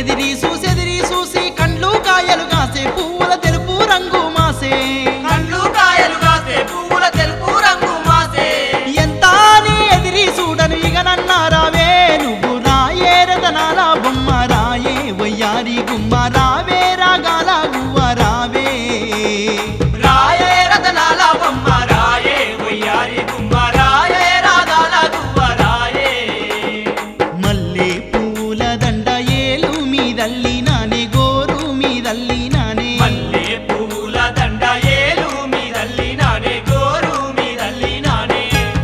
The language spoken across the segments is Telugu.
ఎదిరి చూసెదిరి చూసి కండ్లు కాయలు కాసే పువ్వుల తెలుపు రంగు మాసే కళ్ళు కాయలు కాసే పువ్వుల తెలుపు రంగు మాసే ఎంత నీ ఎదిరి చూడను ఇక నన్నారావే నువ్వు రాయే రతనాల బొమ్మ రాయే వయ్యారి గుమ్మ రావే రాగాల గువ్వ రావే రాయే రతనాల బొమ్మ రాయే వయ్యారి గుమ్మ రాయే రాగాల గువ్వ రాయే మల్లె పూల దండ ఏలు మీదల్లి నానే గోరు మీదల్లి నానే మల్లె పువ్వుల దండ ఏలు మీదల్లి నానే గోరు మీదల్లి నానే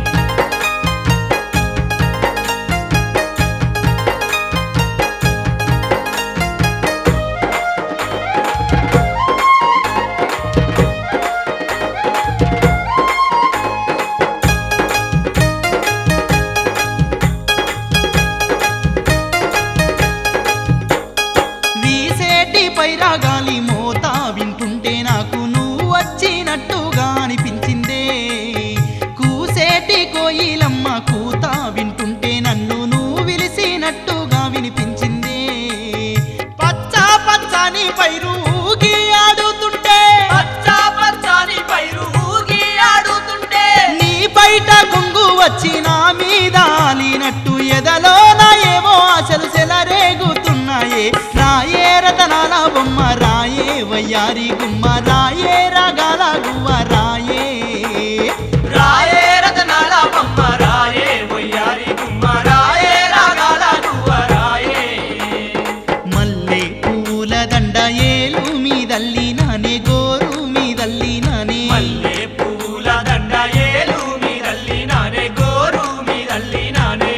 వీసేటి పైరాగాలి మోత వింటుంటే నాకు నువ్వు వచ్చినట్టుగా అనిపించిందే కూసేటి కోయిలమ్మ కూత వింటుంటే నన్ను నువ్వు విలిసినట్టుగా వినిపించిందే పచ్చ పచ్చని పైరు ఊగి ఆడుతుంటే పచ్చ పచ్చని పైరు ఊగి ఆడుతుంటే నీ బయట కొంగు వచ్చి నా మీద ఆలినట్టు ఎదలో నా ఏవో ఆశలు సెలరేగుతున్నాయే రాయే రతనాల బొమ్మ రాయే వయ్యారి గుమ్మ రాయే రాగాల గువ్వ రాయే రాయే రతనాల బొమ్మ రాయే వయ్యారి గుమ్మ రాయే రాగాల గువ్వ రాయే మల్లె పూల దండ ఏలు మీదల్లి నానే గోరు మీదల్లి నానే మల్లె పువ్వుల దండ ఏలు మీదల్లి నానే గోరు మీదల్లి నానే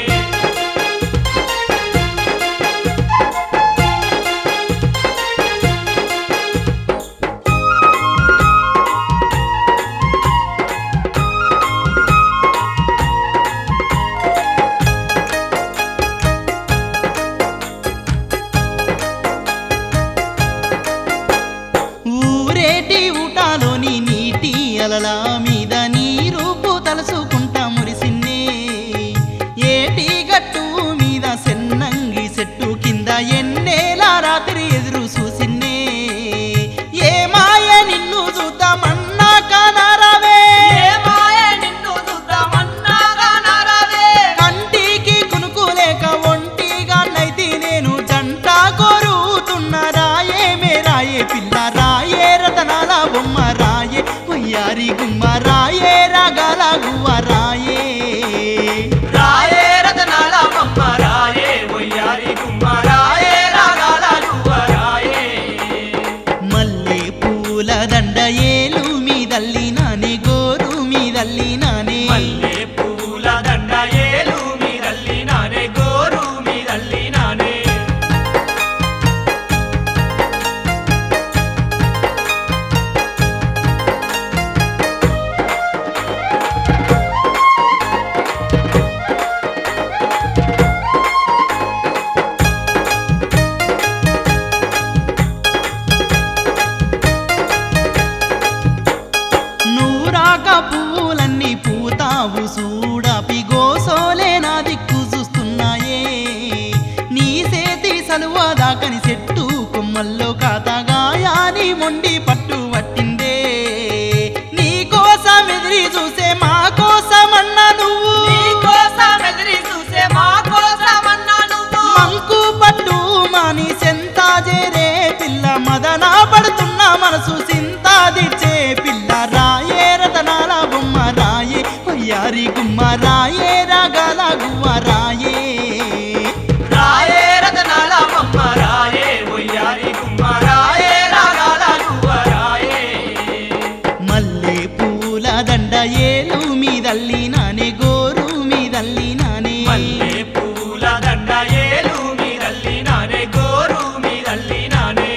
ఊరేటి ఊటాలోని నీటి అలల మీద నీ రూపు తలుసుకుంటా మురిసిన్నే ఏటి గట్టు మీద సెన్నంగి చెట్టు కింద ఎన్నేల రాత్రి ఎదురు చూసిన్నే ఏ మాయ నిన్ను చూద్దామన్నా కానారావే ఏ మాయ నిన్ను చూద్దామన్నాగా నారావే కంటికి కునుకు లేక ఒంటిగా నైతి నేను జంట కోరుతున్న రాయే మే రాయే పిల్ల రాయే రతనాల బొమ్మ రాయే ఉయ్యారి గుమ్మ రాయే రాగాల గువ్వ రాయే రాయే రతనాల బొమ్మ రాయే వయ్యారి గుమ్మ రాయే రాగాల గువ్వ రాయే మల్లె పూల దండ ఏలు మీదల్లి నానే గోరు మీదల్లి నానే మల్లె పువ్వుల దండ ఏలు మీదల్లి నానే గోరు మీదల్లి నానే నూరాక పువ్వులన్నీ పూతావు చూడపి గోసోలే నా దిక్కు చూస్తున్నాయే నీ సేతి సలువ దాకని చెట్టు కొమ్మల్లో కాతగాయాని మొండి పట్టు పట్టిందే నీ కోసం ఎదిరి చూసే మా కోసమన్న నువ్వు నీ కోసం ఎదిరి చూసే మా కోసమన్నా నువ్వు మంకు పట్టు మాని సెంత చేరే పిల్ల మదన పడుతున్న మనసు సింత దిచ్చే పిల్ల రాయే రతనాల బొమ్మ రాయే వయ్యారి గుమ్మ రాయే రాగాల గువ్వ రాయే రాయే రతనాల బొమ్మ రాయే వయ్యారి గుమ్మ రాయే రాగాల గువ్వ రాయే మల్లె పూల దండ ఏలు మీదల్లి నానే గోరు మీదల్లి నానే మల్లె పువ్వుల దండ ఏలు మీదల్లి నానే గోరు మీదల్లి నానే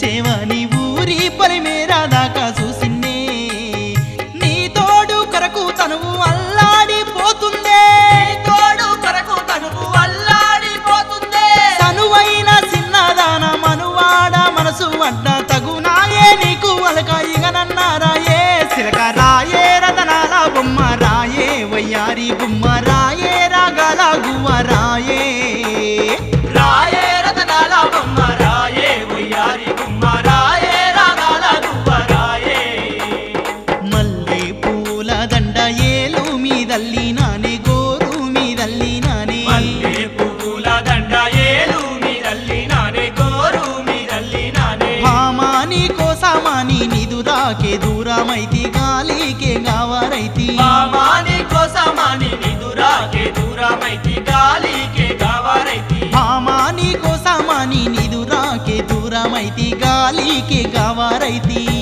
చూసేవని ఊరి పరిమేరా దాకా చూసిందే నీ తోడు కొరకు తనువు అల్లాడిపోతుందే తోడు కొరకు తనువు అల్లాడిపోతుందే తనువైన చిన్నదాన మనువాడ మనసు వడ్డ తగునాయే నీకు అలక ఇగనన్నారాయే సిలక రాయే రతనాల బొమ్మ రాయే వయ్యారి బొమ్మ రాయే రాగాల గువ్వ రాయే రాయే రతనాల బొమ్మ రాయే ఉయ్యారి గుమ్మ రాయే రాగాల గువ్వ రాయే మల్లె పూల దండ ఏలు మీదల్లి నానే గోరు మీదల్లి నానే మల్లె పువ్వుల దండ ఏలు మీదల్లి నానే గోరు మీదల్లి నానే భామాని కోసమాని నిదు దాకే దూరమైతి గాలికే గావరైతి మామాని కోసమాని నిదురాకే దూరమైతి గాలికే గావారైతి భామాని కోసమాని నిదు రాకే దూరమైతి గాలికే గావరైతి